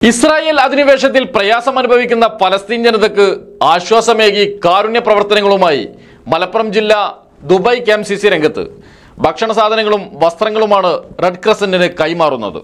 Israel അധിനിവേശത്തിൽ പ്രയാസം അനുഭവിക്കുന്ന Palestine ജനതയ്ക്ക് ആശ്വാസമേകി കാരുണ്യ പ്രവർത്തനങ്ങളുമായി മലപ്പുറം ജില്ല Dubai K M C C രംഗത്ത് ഭക്ഷണ സാധനങ്ങളും വസ്ത്രങ്ങളുമാണ് റെഡ് ക്രസന്റിന് കൈമാറുന്നത്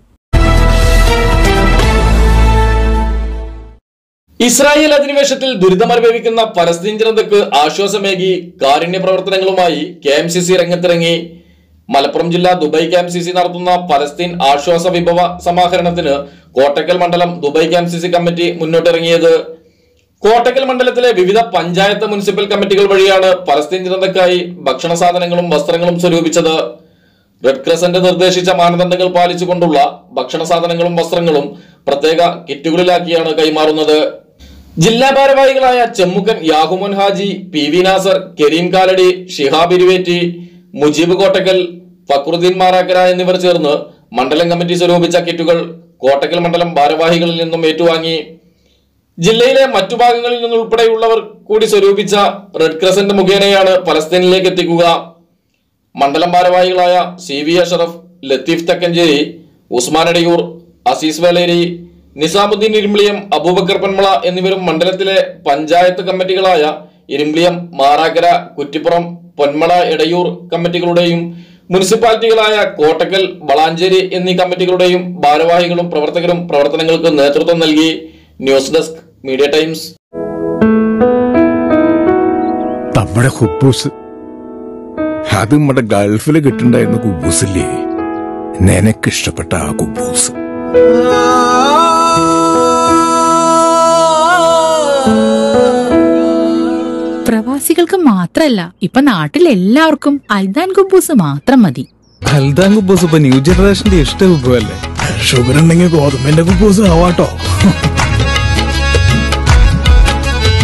ഇസ്രായേൽ അധിനിവേശത്തിൽ ദുരിതമനുഭവിക്കുന്ന പലസ്തീൻ ജനതയ്ക്ക് ആശ്വാസമേകി കാരുണ്യ പ്രവർത്തനങ്ങളുമായി കെ എം സി സി രംഗത്തിറങ്ങി മലപ്പുറം ജില്ല Dubai K M C C നടത്തുന്ന പലസ്തീൻ ആശ്വാസ വിഭവ സമാഹരണത്തിന് കോട്ടക്കൽ മണ്ഡലം Dubai K M C C committee മുന്നോട്ടിറങ്ങിയത് കോട്ടക്കൽ മണ്ഡലത്തിലെ വിവിധ പഞ്ചായത്ത് മുനിസിപ്പൽ കമ്മിറ്റികൾ വഴിയാണ് പലസ്തീൻ ജനതയ്ക്കായി ഭക്ഷണ സാധനങ്ങളും വസ്ത്രങ്ങളും സ്വരൂപിച്ചത് റെഡ് ക്രസന്റ് നിർദ്ദേശിച്ച മാനദണ്ഡങ്ങൾ പാലിച്ചുകൊണ്ടുള്ള ഭക്ഷണ സാധനങ്ങളും വസ്ത്രങ്ങളും പ്രത്യേക കിറ്റുകളിലാക്കിയാണ് കൈമാറുന്നത് ജില്ലാ ഭാരവാഹികളായ ചെമ്മുക്കൻ യാഹുമോൻ ഹാജി പി വി നാസർ കരീം കാലടി ഷിഹാബ് ഇരുവേറ്റി മുജീബ് കോട്ടക്കൽ ഫക്രുദ്ദീൻ മാറാക്കര എന്നിവർ ചേർന്ന് മണ്ഡലം കമ്മിറ്റി സ്വരൂപിച്ച കിറ്റുകൾ കോട്ടക്കൽ മണ്ഡലം ഭാരവാഹികളിൽ നിന്നും ഏറ്റുവാങ്ങി ജില്ലയിലെ മറ്റു ഭാഗങ്ങളിൽ നിന്നുൾപ്പെടെയുള്ളവർ കൂടി സ്വരൂപിച്ച റെഡ് ക്രസന്റ് മുഖേനയാണ് പലസ്തീനിലേക്ക് എത്തിക്കുക മണ്ഡലം ഭാരവാഹികളായ സി വി അഷറഫ് ലത്തീഫ് തക്കഞ്ചേരി ഉസ്മാൻ അടിയൂർ അസീസ് വേലേരി നിസാമുദ്ദീൻ ഇരുമ്പിളിയം അബൂബക്കർ പന്മള എന്നിവരും മണ്ഡലത്തിലെ പഞ്ചായത്ത് കമ്മിറ്റികളായ ഇരുമ്പിളിയം മാറാക്കര കുറ്റിപ്പുറം പൊന്മള എടയൂർ കമ്മിറ്റികളുടെയും മുനിസിപ്പാലിറ്റികളായ കോട്ടക്കൽ വളാഞ്ചേരി എന്നീ കമ്മിറ്റികളുടെയും ഭാരവാഹികളും പ്രവർത്തകരും പ്രവർത്തനങ്ങൾക്ക് നേതൃത്വം നൽകി ന്യൂസ് ഡെസ്ക് മീഡിയ ടൈംസ് നമ്മുടെ കുബൂസ് അത് നമ്മുടെ ഗൾഫിൽ കിട്ടുണ്ടായിരുന്ന കുബൂസില്ലേ നിനക്കിഷ്ടപ്പെട്ട ആ കുബൂസ് പ്രവാസികൾക്ക് മാത്രല്ല ഇപ്പൊ നാട്ടിൽ എല്ലാവർക്കും അൽദാൻ കുബൂസ് മാത്രം മതി ഹൽദാൻ കുബൂസ് ഇപ്പൊ ന്യൂ ജനറേഷന്റെ ഇഷ്ട വിഭവല്ലേ ഷുഗർ ഉണ്ടെങ്കിൽ ഗോതമ്പിന്റെ കുബൂസ് ആവാട്ടോ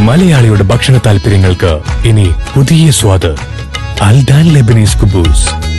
മലയാളിയുടെ ഭക്ഷണ താല്പര്യങ്ങൾക്ക് ഇനി പുതിയ സ്വാദ് അൽദാൻ ലെബനീസ് കുബൂസ്